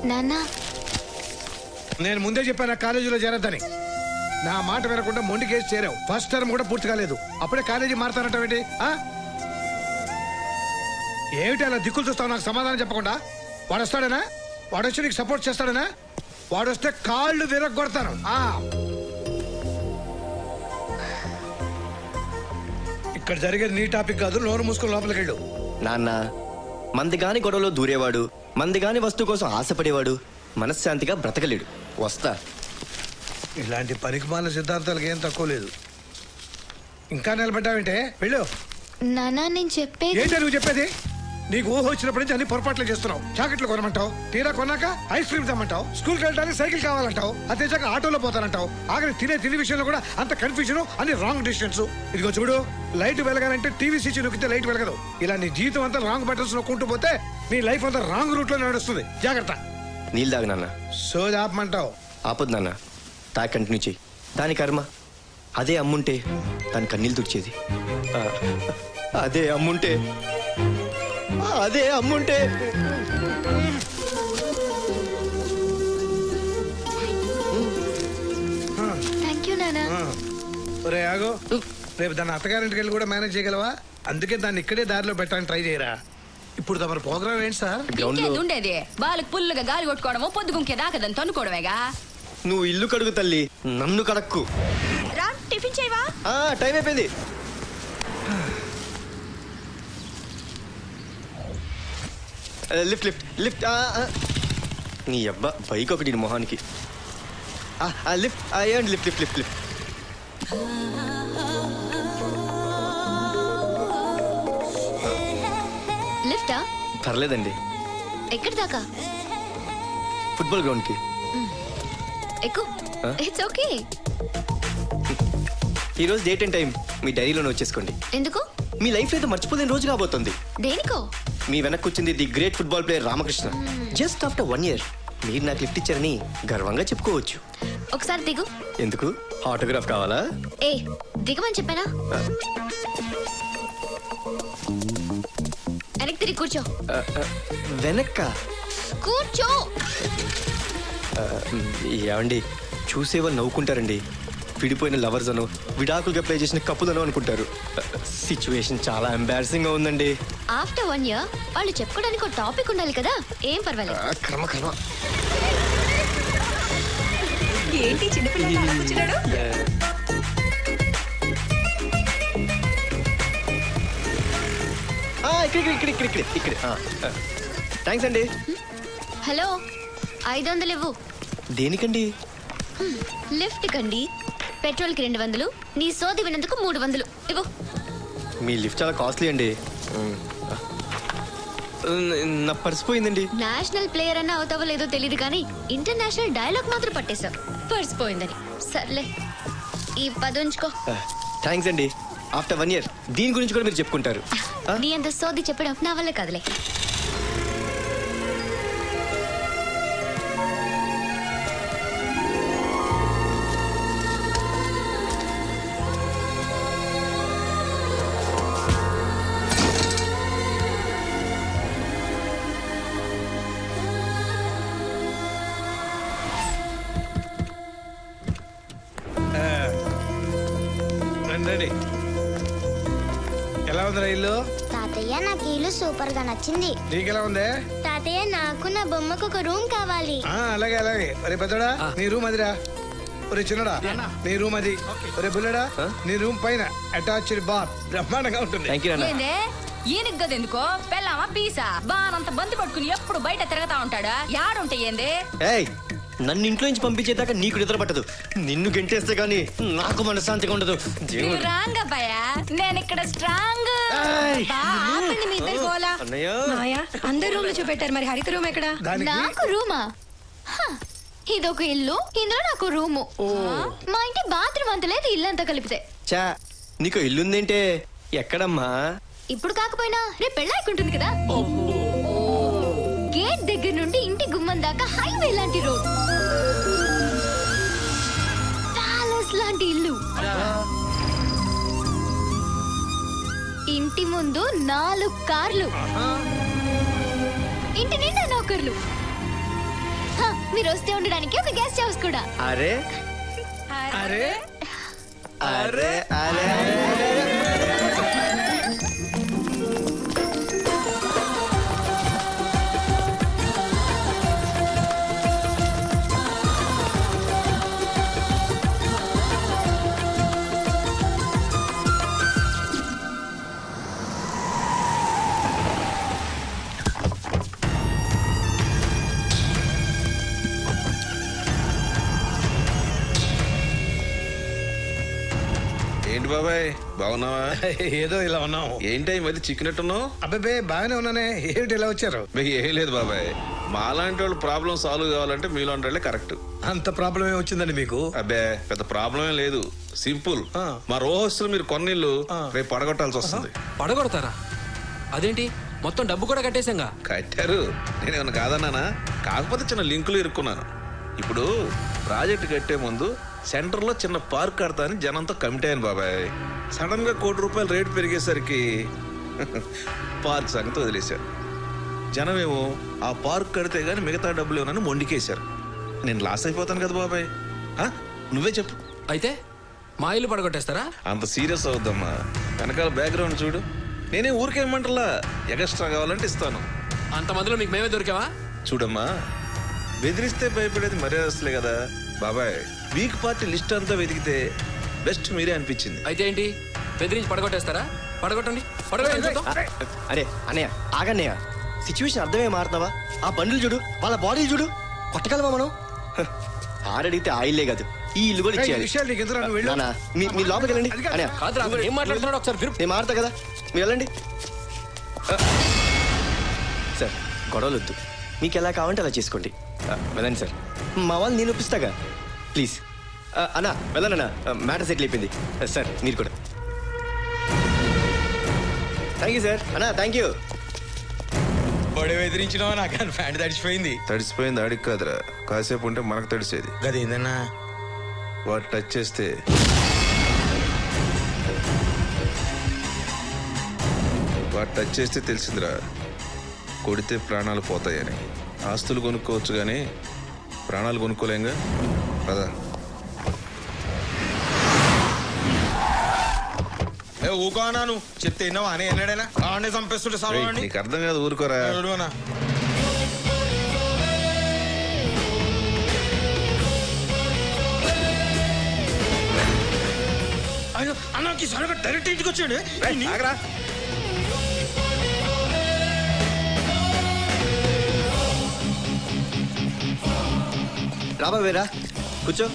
నాన్న నేను ముందే చెప్పాను ఆ కాలేజీలో చేరద్దని నా మాట వినకుండా మొండి కేసు చేరావు ఫస్ట్ టర్మ్ కూడా పూర్తి కాలేదు అప్పుడే కాలేజీ మారుతానంటావేంటి ఆ? ఏమిటి అలా దిక్కులు చూస్తావు నాకు సమాధానం చెప్పకుండా వాడు వస్తాడనా వాడు వచ్చి నీకు సపోర్ట్ చేస్తాడనా వాడు వస్తే కాళ్ళు విరగొడతాను ఆ. ఇక్కడ జరిగేది నీ టాపిక్ కాదు నోరు మూసుకొని లోపలికి వెళ్ళు నాన్న మందిగాని గొడవలో దూరేవాడు మందిగాని వస్తువు కోసం ఆశపడేవాడు మనశ్శాంతిగా బ్రతకలేడు వస్తా ఇలాంటి పనికిమాల సిద్ధాంతాలకు ఏం తక్కువ లేదు ఇంకా నిలబడ్డావేంటే వెళ్ళు నాన్న నేను చెప్పేది ఏంటి నువ్వు చెప్పేది నీకు ఊహ వచ్చినప్పటి నుంచి అన్ని పొరపాట్లు చేస్తున్నావు జాకెట్లు కొనమంటావు తీరా కొన్నాక ఐస్ క్రీమ్ తెమ్మంటావు స్కూల్కి వెళ్ళడానికి సైకిల్ కావాలంటావు అది తెచ్చాక ఆటోలో పోతానంటావు ఆఖరి తినే తిని విషయంలో కూడా అంత కన్ఫ్యూజన్ అన్ని రాంగ్ డిసిషన్స్ ఇదిగో చూడు లైట్ వెలగాలంటే టీవీ స్విచ్ నొక్కితే లైట్ వెలగదు ఇలా నీ జీవితం అంతా రాంగ్ బటన్స్ నొక్కుంటూ పోతే నీ లైఫ్ అంతా రాంగ్ రూట్ లో నడుస్తుంది జాగ్రత్త నీళ్ళు తాగు నాన్న సోది ఆపమంటావు ఆపొద్దు నాన్న తా కంటిన్యూ చెయ్యి దాని కర్మ అదే అమ్ముంటే దాని కన్నీళ్ళు తుడిచేది ఆ, అదే అమ్ముంటే అదే అమ్ముంటే థ్యాంక్ యూ నాన్న ఆ. ఒరే ఆగో రేపు దాన్ని అత్తగారింటికి వెళ్ళి కూడా మేనేజ్ చేయగలవా అందుకే దాన్ని ఇక్కడే దారిలో పెట్టడానికి ట్రై చేయరా ఇప్పుడు తమ ప్రోగ్రామ్ ఏంటి సార్ గ్రౌండ్ లో ఇంకేది ఉండేది వాళ్ళకి పుల్లుగా గాలి కొట్టుకోవడము పొద్దుగుంకే దాకదని తన్నుకోవడమేగా నువ్వు ఇల్లు కడుగు తల్లి నన్ను కడక్కు రా టిఫిన్ చేయవా ఆ, టైం అయిపోయింది ఆ, లిఫ్ట్ లిఫ్ట్ లిఫ్ట్ ఆ, ఆ. నీ అబ్బా బైక్ ఒకటి నీ మొహానికి ఆ, ఆ, లిఫ్ట్ ఆ, ఏమండి లిఫ్ట్ లిఫ్ట్ లిఫ్ట్ లిఫ్ట్ లిఫ్టా పర్లేదండి ఎక్కడి దాకా ఫుట్బాల్ గ్రౌండ్కి ఎక్కు ఆ? ఇట్స్ ఓకే ఈరోజు డేట్ అండ్ టైం మీ డైరీలో నోట్ చేసుకోండి ఎందుకు మీ లైఫ్ అయితే మర్చిపోలేని రోజు కాబోతుంది దేనికో మీ వెనక్కి వచ్చింది the great football player Ramakrishna just after one year మీరు నాకు లిఫ్ట్ ఇచ్చారని గర్వంగా చెప్పుకోవచ్చు ఒకసారి దిగు ఎందుకు ఆటోగ్రాఫ్ కావాలా ఏ దిగమని చెప్పానా వెనక్కి తిరిగి కూర్చో ఆ, ఆ, వెనక్క కూర్చో ఆ, ఏమండి చూసేవాళ్ళు నవ్వుకుంటారండి విడిపోయిన లవర్స్ అను విడాకులుగా ప్లే చేసిన కప్పులను అనుకుంటారు సిచ్యువేషన్ చాలా ఎంబారసింగ్ గా ఉందండి ఆఫ్టర్ వన్ ఇయర్ వాళ్ళు చెప్పుకోవడానికి ఒక టాపిక్ ఉండాలి కదా ఏం పర్వాలేదు ఆ, కర్మ కర్మ ఏంటి చిన్నపిల్లలు అలా కూర్చున్నాడు ఆ, ఇక్కడ ఇక్కడ ఇక్కడ ఇక్కడ ఇక్కడ ఇక్కడ థ్యాంక్స్ అండి హలో ఐదు వందలు ఇవ్వు దేనికండి లిఫ్ట్ కండి పెట్రోల్ కి రెండు వందలు నీ సోది వినందుకు మూడు వందలు ఇవ్వు మీ లిఫ్ట్ చాలా కాస్ట్లీ అండి ఉమ్. నా పర్స్ పోయిందండి నేషనల్ ప్లేయర్ అన్న అవుతావో లేదో తెలియదు కానీ ఇంటర్నేషనల్ డైలాగ్ మాత్రం పట్టేశావు పర్స్ పోయిందని సర్లే ఈ పది ఉంచుకో థ్యాంక్స్ అండి ఆఫ్టర్ వన్ ఇయర్ దీని గురించి కూడా మీరు చెప్పుకుంటారు ఆ? నీ అంత సోది చెప్పడం నా వల్ల కదలే రండి రండి. ఎలా ఉందిరా ఇల్లు తాతయ్య నాకు ఈ ఇల్లు సూపర్ గా నచ్చింది నీకెలా ఉంది తాతయ్య నాకు నా బొమ్మకు ఒక రూమ్ కావాలి ఆ, అలాగే అలాగే ఒరే పెద్దోడా నీ రూమ్ అదిరా ఒరే చిన్నడా నీ రూమ్ అది ఒరే బుల్లడా ఆ? నీ రూమ్ పైన అటాచ్డ్ బార్ బ్రహ్మాండంగా ఉంటుంది థ్యాంక్ యూ నాన్న ఏందే ఈయనకి గదెందుకో పెళ్ళామా పీసా బానంత బంతి పట్టుకుని ఎప్పుడు బయట తిరగతా ఉంటాడా యాడుంటే ఏందే ఏయ్ నన్ను ఇంట్లో నుంచి పంపించేదాకా నీకు నిద్ర పట్టదు నిన్ను గెంటేస్తే గానీ నాకు మనశ్శాంతిగా ఉండదు దేవుడు రాంగ్ అబ్బాయా నేను ఇక్కడ స్ట్రాంగ్ ఏయ్! ఆపండి మీ ఇద్దరి గోల అన్నయ్య మాయా అందరు రూమ్ లో చూపెట్టారు మరి హరిత రూమ్ ఎక్కడ దానికి నాకు రూమా హ, ఇదొక ఇల్లు ఇందులో నాకు రూము మా ఇంటి బాత్రూమ్ అంత లేదు ఇల్లు అంతా కలిపితే చా నీకు ఇల్లుందేంటే ఎక్కడమ్మా ఇప్పుడు కాకపోయినా రేపు పెళ్ళాయికుంటుంది కదా గేట్ దగ్గర నుండి ఇంటి గుమ్మం దాకా హైవే లాంటి రోడ్ ప్యాలెస్ లాంటి ఇల్లు ఇంటి ముందు నాలుగు కార్లు ఇంటి నిండా నౌకర్లు మీరు వస్తే ఉండడానికి ఒక గెస్ట్ హౌస్ కూడా అరే అరే అరే అరే ఏంటి బాబాయ్ బాగున్నావా ఏదో ఇలా ఉన్నాం ఏంటి ఈ మధ్య చిక్కినట్టున్నావు అబ్బాబే బాగానే ఉన్నానే ఏమిటి ఇలా వచ్చారు మీకు ఏం లేదు బాబాయ్ మాలాంటి వాళ్ళు ప్రాబ్లం సాల్వ్ కావాలంటే మీలాంటి వాళ్ళే కరెక్ట్ అంత ప్రాబ్లం ఏమి వచ్చిందండి మీకు అబ్బే పెద్ద ప్రాబ్లం ఏం లేదు సింపుల్ ఆ. మా రోహస్తులు మీరు కొన్నిళ్ళు ఆ. రేపు పడగొట్టాల్సి వస్తుంది పడగొడతారా అదేంటి మొత్తం డబ్బు కూడా కట్టేశాంగా కట్టారు నేను ఏమన్నా కాదన్నానా కాకపోతే చిన్న లింకులు ఇరుక్కున్నాను ఇప్పుడు ప్రాజెక్ట్ కట్టే ముందు సెంటర్లో చిన్న పార్క్ కడతా అని జనంతో కమిటీ అయ్యాను బాబాయ్ సడన్ గా కోటి రూపాయలు రేటు పెరిగేసరికి పార్క్ సంగతి వదిలేశారు జనమేమో ఆ పార్క్ కడితే గానీ మిగతా డబ్బులు ఏమన్నా మొండికేశారు నేను లాస్ అయిపోతాను కదా బాబాయ్ ఆ? నువ్వే చెప్పు అయితే మా ఇల్లు పడగొట్టేస్తారా అంత సీరియస్ అవుద్దమ్మా వెనకాల బ్యాక్గ్రౌండ్ చూడు నేనే ఊరికేమంటలా ఎగస్ట్రా కావాలంటే ఇస్తాను అంతమందిలో మీకు మేమే దొరికావా చూడమ్మా బెదిరిస్తే భయపడేది మర్యాదస్తులే కదా బాబాయ్ వీక్ పార్టీ లిస్ట్ అంతా వెతికితే బెస్ట్ మీరే అనిపించింది అయితే ఏంటి బెదిరించి పడగొట్టేస్తారా పడగొట్టండి పడగొట్టండి చూద్దాం. అరే అన్నయ్య ఆగన్నయ్య సిచ్యువేషన్ అర్థమే మారుతున్నావా ఆ బండ్లు చూడు వాళ్ళ బాడీలు చూడు కొట్టగలమా మనం హ, ఆడడిగితే ఆయిల్లే కాదు ఈ ఇల్లు కూడా ఏయ్, ఈ ఇచ్చేయాలి విషయాలు నీకు ఎందుకు నువ్వు వెళ్ళు. నానా, మీ మీ లోపలికి వెళ్ళండి అది కాదు. అన్నయ్య కాదురా అతను ఏం మాట్లాడుతున్నాడు ఒకసారి విను నేను మారుతా కదా మీరు వెళ్ళండి ఆ. సార్ గొడవలు వద్దు మీకు ఎలా కావాలంటే అలా చేసుకోండి ఆ, వెళ్ళండి సార్ మా వాళ్ళు నేను ఒప్పిస్తాగా ప్లీజ్ ఆ, అన్నా వెళ్ళండి మ్యాటర్ సెటిల్ అయిపోయింది ఆ, సార్ మీరు కూడా థ్యాంక్ యూ సార్ అన్నా థ్యాంక్ యూ బడి బెదిరించినావా నాకు కానీ ప్యాంట్ తడిచిపోయింది తడిసిపోయింది ఆడికి కాదురా కాసేపు ఉంటే మనకు తడిసేది గదేందన్నా వాడు టచ్ చేస్తే వాడు టచ్ చేస్తే తెలిసిందిరా కొడితే ప్రాణాలు పోతాయని ఆస్తులు కొనుక్కోవచ్చు కానీ ప్రాణాలు కొనుక్కోలేంగా పదా ఏ ఊకో అన్నా నువ్వు చెప్తే విన్నావా అని ఎన్నడైనా ఆడనే చంపేస్తుంటే రేయ్, సార్ నీకు అర్థం కాదు ఊరుకోరా అన్నా అయ్యో అన్నకి సడన్గా డైరెక్ట్ ఇంటికి వచ్చాడు ఆగరా రాబా వేరా కూర్చో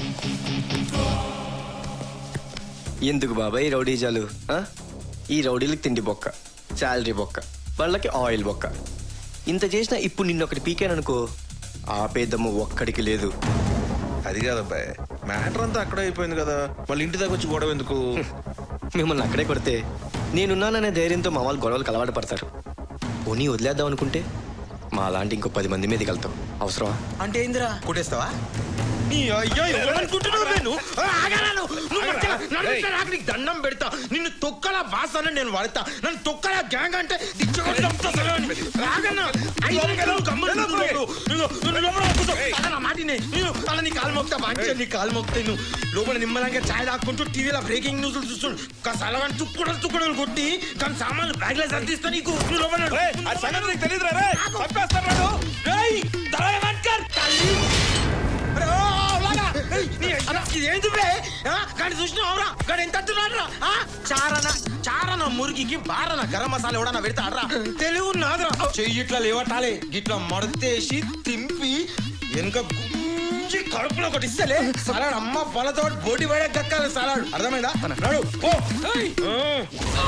ఎందుకు బాబాయ్ ఈ రౌడీజాలు ఆ? ఈ రౌడీలకు తిండి బొక్క శాలరీ బొక్క వాళ్ళకి ఆయిల్ బొక్క ఇంత చేసినా ఇప్పుడు నిన్న ఒకటి పీకాననుకో ఆపేదమ్ము ఒక్కడికి లేదు అది కాదబ్బాయ్ మ్యాటర్ అంతా అక్కడే అయిపోయింది కదా వాళ్ళ ఇంటి దాకా వచ్చి గొడవ ఎందుకు మిమ్మల్ని అక్కడే కొడితే నేనున్నాననే ధైర్యంతో మా వాళ్ళు గొడవలకు అలవాటు పడతారు పోనీ వదిలేద్దాం అనుకుంటే మా లాంటి ఇంకో పది మంది మీదకి వెళ్తాం అవసరమా అంటే ఏందిరా కొట్టేస్తావా నీ అయ్యో ఎవరనుకుంటున్నావు నేను ఆ, ఆగరా నువ్వు. నువ్వు మధ్యలో నన్ను ఇట్లా రాకు, నీకు దండం పెడతా నిన్ను తొక్కల బాస్ అని నేను వాడతా నన్ను తొక్కల గ్యాంగ్ అంటే దిచ్చగొట్టి చంపుతా సరే అని. రాగన్నా ఐదు నిమిషాలు గమ్మున కూర్చో. నువ్వు నువ్వు లోపల కూర్చో. అలా నా మాట వినే. నువ్వు అలా నీ కాలు మోక్తా వాంచే నీ కాలు మోక్తే నువ్వు లోపల నిమ్మలంగా ఛాయ్ తాక్కుంటూ టీవీలో బ్రేకింగ్ న్యూస్ చూస్తుండు కాసలగాని తుక్కుడలు తుక్కుడలు కొట్టి కానీ సామాన్లు బ్యాగ్లో సర్దిస్తా నీకు నువ్వు లోపల తెలియదు తల్లి అరే, ఓ, అలాగా? ఏయ్, నీ అన్న, ఇదేంటి బే? ఆ, గాడి చూసినావురా? గాడు ఎంత అంటున్నాడురా? ఆ, చారన చారన మురిగికి బారన గరం మసాలా ఎవడన్నా పెడతాడ్రా తెలివి ఉన్నదిరా చెయ్యి ఇట్లా లేవటాలే ఇట్లా మడతేసి తింపి వెనుక గుంజి కడుపులో ఒకటి ఇస్తలే సలాడ్ అమ్మ పళ్ళతో బోటి పడే గక్కాలి సలాడ్ అర్థమైందా నడు పో ఆ.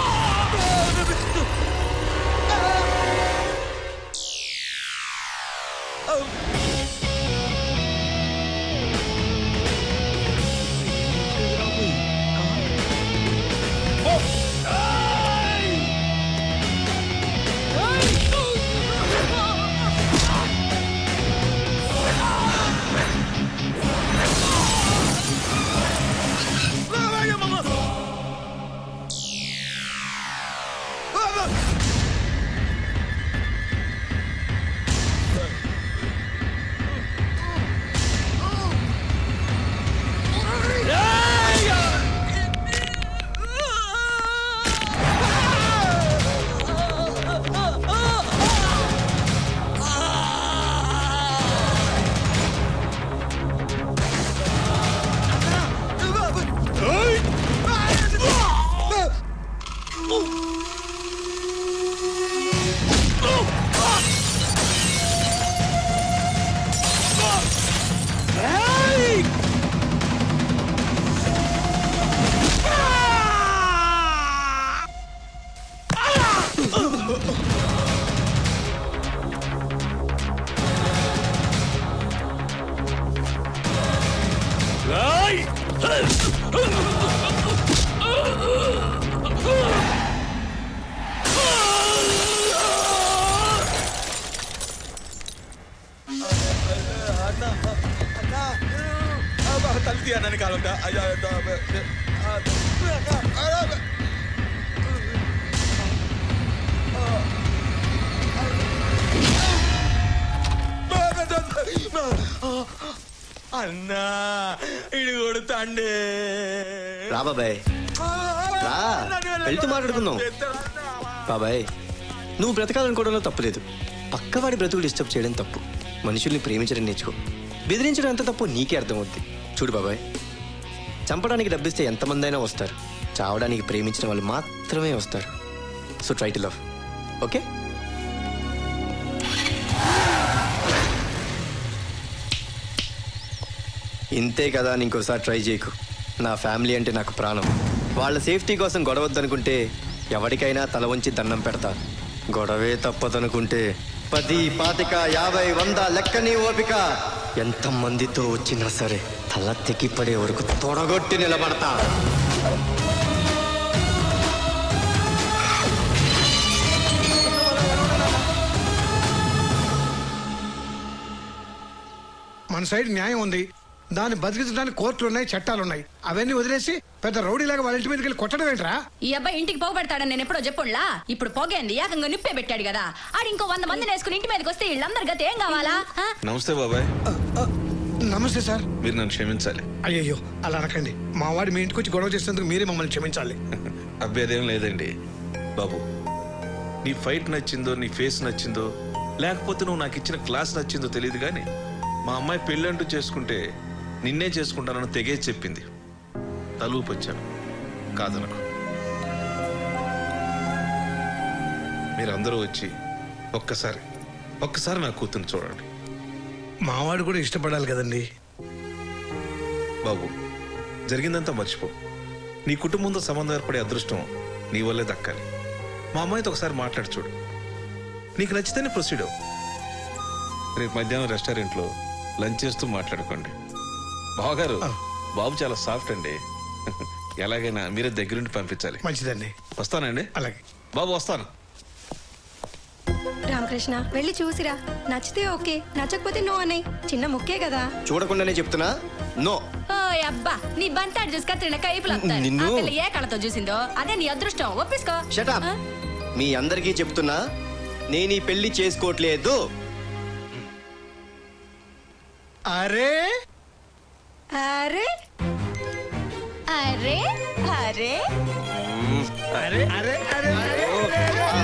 అన్నా ఇడు కొడుతాండే రా బాబాయ్ రా వెళ్తూ మాట్లాడుకుందాం బాబాయ్ నువ్వు బ్రతకాలనుకోవడంలో తప్పులేదు పక్కవాడి బ్రతుకులు డిస్టర్బ్ చేయడం తప్పు మనుషుల్ని ప్రేమించడం నేర్చుకో బెదిరించడం ఎంత తప్పు నీకే అర్థమవుద్ది చూడు బాబాయ్ చంపడానికి డబ్బిస్తే ఎంతమంది అయినా వస్తారు చావడానికి ప్రేమించిన వాళ్ళు మాత్రమే వస్తారు so try to love okay ఇంతే కదా అని ఇంకోసారి ట్రై చేయకు నా ఫ్యామిలీ అంటే నాకు ప్రాణం వాళ్ళ సేఫ్టీ కోసం గొడవద్దనుకుంటే ఎవరికైనా తల వంచి దండం పెడతా గొడవే తప్పదనుకుంటే పది పాతిక యాభై వంద లెక్కని ఓపిక ఎంత మందితో వచ్చినా సరే తల తెగిపడే వరకు తొడగొట్టి నిలబడతా మన సైడ్ న్యాయం ఉంది దాన్ని బతికించడానికి కోర్టులు ఉన్నాయి చట్టాలు ఉన్నాయి అవన్నీ వదిలేసి పెద్ద రౌడీలాగా వాళ్ళ ఇంటి మీదకి వెళ్ళి కొట్టడం ఏంట్రా ఈ అబ్బాయి ఇంటికి పోగు పెడతాడని నేను ఎప్పుడో చెప్పుండ్లా ఇప్పుడు పొగేంది ఏకంగా నిప్పే పెట్టాడు కదా ఆడు ఇంకో వంద మందిని వేసుకుని ఇంటి మీదకి వస్తే వీళ్ళందరి గతి ఏం కావాలా ఆ? నమస్తే బాబాయ్ నమస్తే సార్ మీరు నన్ను క్షమించాలి అయ్యయ్యో అలా అనకండి మా వాడు మీ ఇంటికి వచ్చి గొడవ చేసేందుకు మీరే మమ్మల్ని క్షమించాలి అభ్యర్థం లేదండి బాబు నీ ఫైట్ నచ్చిందో నీ ఫేస్ నచ్చిందో లేకపోతే నువ్వు నాకు ఇచ్చిన క్లాస్ నచ్చిందో తెలియదు కానీ మా అమ్మాయి పెళ్ళంటూ చేసుకుంటే నిన్నే చేసుకుంటానని తెగే చెప్పింది తలూపు వచ్చాను కాదనకు మీరందరూ వచ్చి ఒక్కసారి ఒక్కసారి నా కూతుర్ని చూడండి మావాడు కూడా ఇష్టపడాలి కదండి బాబు జరిగిందంతా మర్చిపో నీ కుటుంబంతో సంబంధం ఏర్పడే అదృష్టం నీ వల్లే దక్కాలి మా అమ్మాయితో ఒకసారి మాట్లాడి చూడు నీకు నచ్చితేనే ప్రొసీడ్ అవ్వు రేపు మధ్యాహ్నం రెస్టారెంట్లో లంచ్ చేస్తూ మాట్లాడుకోండి బావగారు బాబు చాలా సాఫ్ట్ అండి ఎలాగైనా మీరే దగ్గరుండి పంపించాలి మంచిదండి వస్తానండి అలాగే బాబు వస్తాను రామకృష్ణ వెళ్ళి చూసిరా నచ్చితే ఓకే నచ్చకపోతే నో అన్నయ్య చిన్న ముక్కే కదా చూడకుండానే చెప్తున్నా నో ఓ అబ్బా నీ బంతాడు చూసి కత్తిరిన కైపులు నిన్ను- ఆ పిల్ల ఏ కళతో చూసిందో అదే నీ అదృష్టం ఒప్పించుకో షటప్ ఆ? మీ అందరికీ చెప్తున్నా నేను ఈ పెళ్లి చేసుకోవట్లేదు అరే అరే అరే అరే అరే అరే అరే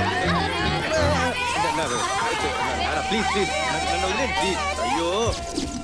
ప్లీజ్ ప్లీజ్ నన్ను వదిలేండి ప్లీజ్ అయ్యో